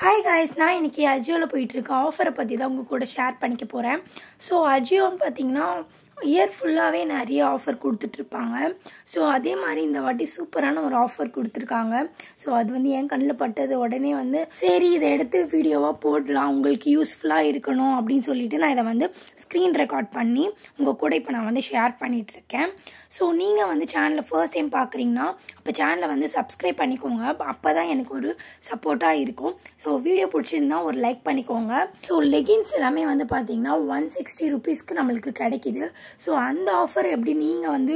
hi guys நான் இன்னைக்கு அஜியோவில் போயிட்டு இருக்க ஆஃபரை பற்றி தான் உங்கள் கூட ஷேர் பண்ணிக்க போகிறேன் ஸோ அஜியோன்னு பார்த்தீங்கன்னா இயர் ஃபுல்லாகவே நிறைய ஆஃபர் கொடுத்துட்ருப்பாங்க ஸோ அதே மாதிரி இந்த வாட்டி சூப்பரான ஒரு ஆஃபர் கொடுத்துருக்காங்க ஸோ அது வந்து என் கண்ணில் பட்டது உடனே வந்து சரி இதை எடுத்து வீடியோவாக போடலாம் உங்களுக்கு யூஸ்ஃபுல்லாக இருக்கணும் அப்படின்னு சொல்லிட்டு நான் இதை வந்து ஸ்க்ரீன் ரெக்கார்ட் பண்ணி உங்கள் கூட இப்போ நான் வந்து ஷேர் பண்ணிட்டு இருக்கேன் ஸோ நீங்கள் வந்து சேனலை ஃபர்ஸ்ட் டைம் பார்க்குறீங்கன்னா அப்போ சேனலை வந்து சப்ஸ்கிரைப் பண்ணிக்கோங்க அப்போ தான் எனக்கு ஒரு சப்போர்ட்டாக இருக்கும் ஸோ வீடியோ பிடிச்சிருந்தா ஒரு லைக் பண்ணிக்கோங்க ஸோ லெகின்ஸ் எல்லாமே வந்து பார்த்தீங்கன்னா ஒன் சிக்ஸ்டி ருபீஸ்க்கு நம்மளுக்கு கிடைக்கிது ஸோ அந்த ஆஃபர் எப்படி நீங்கள் வந்து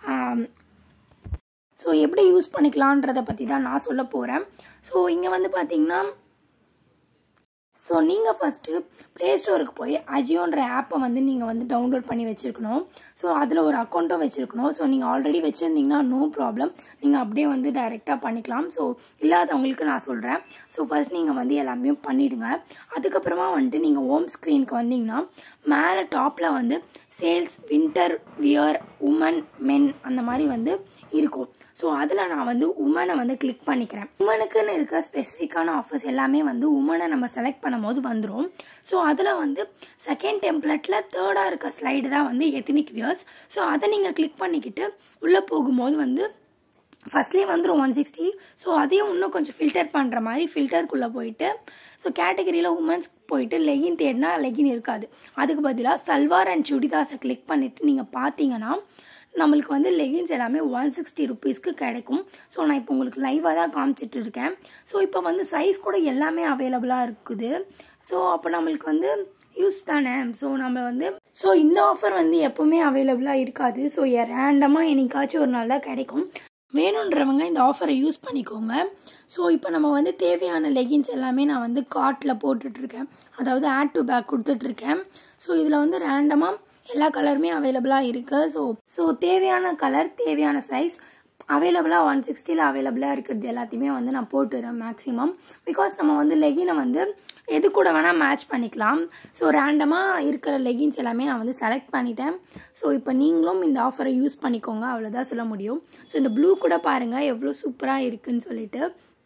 ஸோ எப்படி யூஸ் பண்ணிக்கலான்றதை பற்றி தான் நான் சொல்ல போகிறேன் ஸோ இங்கே வந்து பார்த்தீங்கன்னா ஸோ நீங்கள் ஃபஸ்ட்டு ப்ளே ஸ்டோருக்கு போய் அஜியோன்ற ஆப்பை வந்து நீங்கள் வந்து டவுன்லோட் பண்ணி வச்சுருக்கணும் ஸோ அதில் ஒரு அக்கௌண்ட்டும் வச்சுருக்கணும் ஸோ நீங்கள் ஆல்ரெடி வச்சுருந்தீங்கன்னா நோ ப்ராப்ளம் நீங்கள் அப்படியே வந்து டைரெக்டாக பண்ணிக்கலாம் ஸோ இல்லாதவங்களுக்கு நான் சொல்கிறேன் ஸோ ஃபஸ்ட் நீங்கள் வந்து எல்லாமே பண்ணிவிடுங்க அதுக்கப்புறமா வந்துட்டு நீங்கள் ஹோம் ஸ்க்ரீனுக்கு வந்தீங்கன்னா மேலே டாப்பில் வந்து sales winter wear women men அந்த மாதிரி வந்து இருக்கும் ஸோ அதில் நான் வந்து உமனை வந்து கிளிக் பண்ணிக்கிறேன் உமனுக்குன்னு இருக்க ஸ்பெசிஃபிக்கான ஆஃபர்ஸ் எல்லாமே வந்து உமனை நம்ம செலக்ட் பண்ணும்போது வந்துடும் ஸோ அதில் வந்து செகண்ட் டெம்ப்ளெட்டில் தேர்டாக இருக்க ஸ்லைடு தான் வந்து எத்தனிக் வியர்ஸ் ஸோ அதை நீங்கள் கிளிக் பண்ணிக்கிட்டு உள்ளே போகும்போது வந்து ஃபஸ்ட்லேயே வந்துடும் ஒன் சிக்ஸ்டி ஸோ அதையும் இன்னும் கொஞ்சம் ஃபில்டர் பண்ணுற மாதிரி ஃபில்டருக்குள்ளே போயிட்டு ஸோ கேட்டகரியில் உமன்ஸ் போயிட்டு லெகின் தேடினா லெகின் இருக்காது அதுக்கு பதிலாக சல்வார் அண்ட் சுடிதாஸை கிளிக் பண்ணிவிட்டு நீங்கள் பார்த்தீங்கன்னா நம்மளுக்கு வந்து லெகின்ஸ் எல்லாமே ஒன் சிக்ஸ்டி ருபீஸ்க்கு கிடைக்கும் ஸோ நான் இப்போ உங்களுக்கு லைவாக தான் காமிச்சிட்டு இருக்கேன் ஸோ இப்போ வந்து சைஸ் கூட எல்லாமே அவைலபிளாக இருக்குது ஸோ அப்போ நம்மளுக்கு வந்து யூஸ் தானே ஸோ நம்ம வந்து ஸோ இந்த ஆஃபர் வந்து எப்போவுமே அவைலபிளாக இருக்காது ஸோ ரேண்டமாக என்னைக்காச்சும் ஒரு நாள் தான் கிடைக்கும் வேணுன்றவங்க இந்த ஆஃபரை யூஸ் பண்ணிக்கோங்க ஸோ இப்போ நம்ம வந்து தேவையான லெகின்ஸ் எல்லாமே நான் வந்து கார்ட்டில் போட்டுட்ருக்கேன் அதாவது ஆட் டு பேக் கொடுத்துட்ருக்கேன் ஸோ இதில் வந்து ரேண்டமாக எல்லா கலருமே அவைலபிளாக இருக்குது ஸோ ஸோ தேவையான கலர் தேவையான சைஸ் அவைலபிளாக ஒன் சிக்ஸ்டியில் அவைலபிளாக இருக்கிறது எல்லாத்தையுமே வந்து நான் போட்டுறேன் மேக்ஸிமம் பிகாஸ் நம்ம வந்து லெகினை வந்து எது கூட வேணால் மேட்ச் பண்ணிக்கலாம் ஸோ ரேண்டமாக இருக்கிற லெகின்ஸ் எல்லாமே நான் வந்து செலக்ட் பண்ணிட்டேன் ஸோ இப்போ நீங்களும் இந்த ஆஃபரை யூஸ் பண்ணிக்கோங்க அவ்வளோதான் சொல்ல முடியும் ஸோ இந்த ப்ளூ கூட பாருங்கள் எவ்வளோ சூப்பராக இருக்குன்னு சொல்லிட்டு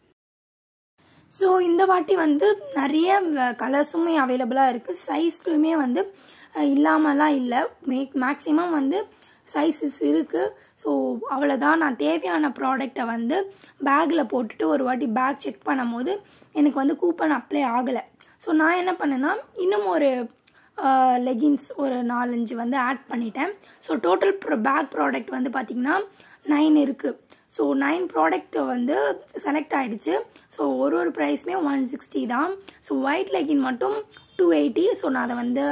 ஸோ இந்த வாட்டி வந்து நிறைய கலர்ஸுமே அவைலபிளாக இருக்குது சைஸ்லையுமே வந்து இல்லாமலாம் இல்லை மேக் மேக்ஸிமம் வந்து சைஸஸ் இருக்குது ஸோ அவ்வளோதான் நான் தேவையான ப்ராடக்டை வந்து பேக்கில் போட்டுட்டு ஒரு வாட்டி பேக் செக் பண்ணும் போது எனக்கு வந்து கூப்பன் அப்ளை ஆகலை ஸோ நான் என்ன பண்ணேன்னா இன்னும் ஒரு லெகின்ஸ் ஒரு நாலஞ்சு வந்து ஆட் பண்ணிட்டேன் ஸோ டோட்டல் ப்ரோ பேக் ப்ராடக்ட் வந்து பார்த்திங்கன்னா நைன் இருக்குது ஸோ நைன் ப்ராடக்ட் வந்து செலக்ட் ஆகிடுச்சு ஸோ ஒரு ஒரு ப்ரைஸுமே ஒன் சிக்ஸ்டி தான் ஸோ ஒயிட் லெகின் மட்டும் டூ எயிட்டி ஸோ நான் அதை வந்து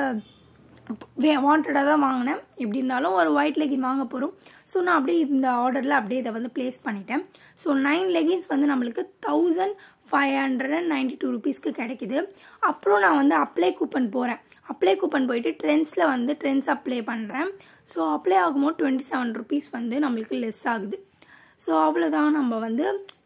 வே வாண்டடாக தான் வாங்கினேன் எப்படி இருந்தாலும் ஒரு ஒயிட் லெகின் வாங்க போகிறோம் ஸோ நான் அப்படியே இந்த ஆர்டரில் அப்படியே இதை வந்து ப்ளேஸ் பண்ணிட்டேன் ஸோ நைன் லெகின்ஸ் வந்து நம்மளுக்கு thousand five hundred and ninety two ருபீஸ்க்கு கிடைக்குது அப்புறம் நான் வந்து அப்ளை கூப்பன் போகிறேன் அப்ளை கூப்பன் போயிட்டு ட்ரெண்ட்ஸில் வந்து ட்ரெண்ட்ஸ் அப்ளை பண்ணுறேன் ஸோ அப்ளை ஆகும்போது டுவெண்ட்டி செவன் ருபீஸ் வந்து நம்மளுக்கு லெஸ் ஆகுது ஸோ அவ்வளோதான் நம்ம வந்து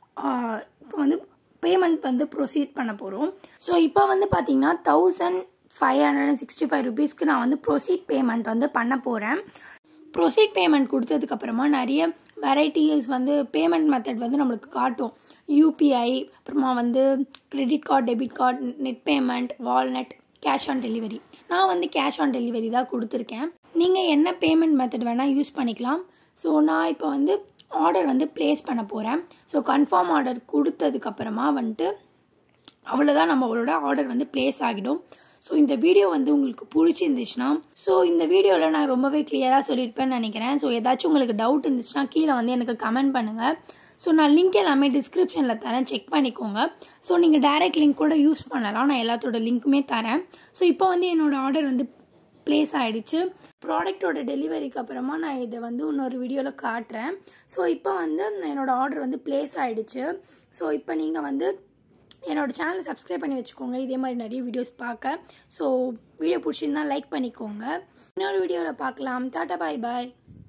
இப்போ வந்து பேமெண்ட் வந்து ப்ரொசீட் பண்ண போகிறோம் ஸோ இப்போ வந்து பார்த்திங்கன்னா thousand five hundred and sixty five ருபீஸ்க்கு நான் வந்து ப்ரொசீட் பேமெண்ட் வந்து பண்ண போகிறேன் ப்ரொசீட் பேமெண்ட் கொடுத்ததுக்கப்புறமா நிறைய வெரைட்டிஸ் வந்து பேமெண்ட் மெத்தட் வந்து நம்மளுக்கு காட்டும் யூபிஐ அப்புறமா வந்து credit card debit card net payment wallet cash on delivery நான் வந்து கேஷ் ஆன் டெலிவரி தான் கொடுத்துருக்கேன் நீங்கள் என்ன பேமெண்ட் மெத்தட் வேணால் யூஸ் பண்ணிக்கலாம் ஸோ நான் இப்போ வந்து ஆர்டர் வந்து ப்ளேஸ் பண்ண போகிறேன் ஸோ கன்ஃபார்ம் ஆர்டர் கொடுத்ததுக்கப்புறமா வந்துட்டு அவ்வளோதான் நம்மளோட ஆர்டர் வந்து ப்ளேஸ் ஆகிடும் ஸோ இந்த வீடியோ வந்து உங்களுக்கு பிடிச்சிருந்துச்சுன்னா ஸோ இந்த வீடியோவில் நான் ரொம்பவே கிளியராக சொல்லியிருப்பேன்னு நினைக்கிறேன் ஸோ ஏதாச்சும் உங்களுக்கு டவுட் இருந்துச்சுன்னா கீழே வந்து எனக்கு கமெண்ட் பண்ணுங்கள் ஸோ நான் லிங்க் எல்லாமே டிஸ்கிரிப்ஷனில் தரேன் செக் பண்ணிக்கோங்க ஸோ நீங்கள் டைரக்ட் லிங்க் கூட யூஸ் பண்ணலாம் நான் எல்லாத்தோட லிங்க்குமே தரேன் ஸோ இப்போ வந்து என்னோடய ஆர்டர் வந்து ப்ளேஸ் ஆகிடுச்சு ப்ராடக்டோட டெலிவரிக்கு அப்புறமா நான் இதை வந்து இன்னொரு வீடியோவில் காட்டுறேன் ஸோ இப்போ வந்து என்னோடய ஆர்டர் வந்து ப்ளேஸ் ஆகிடுச்சு ஸோ இப்போ நீங்கள் வந்து என்னோடய சேனலை சப்ஸ்கிரைப் பண்ணி வச்சுக்கோங்க இதே மாதிரி நிறைய வீடியோஸ் பார்க்க ஸோ வீடியோ பிடிச்சிருந்தா லைக் பண்ணிக்கோங்க இன்னொரு வீடியோவில் பார்க்கலாம் டாட்டா பாய் பாய்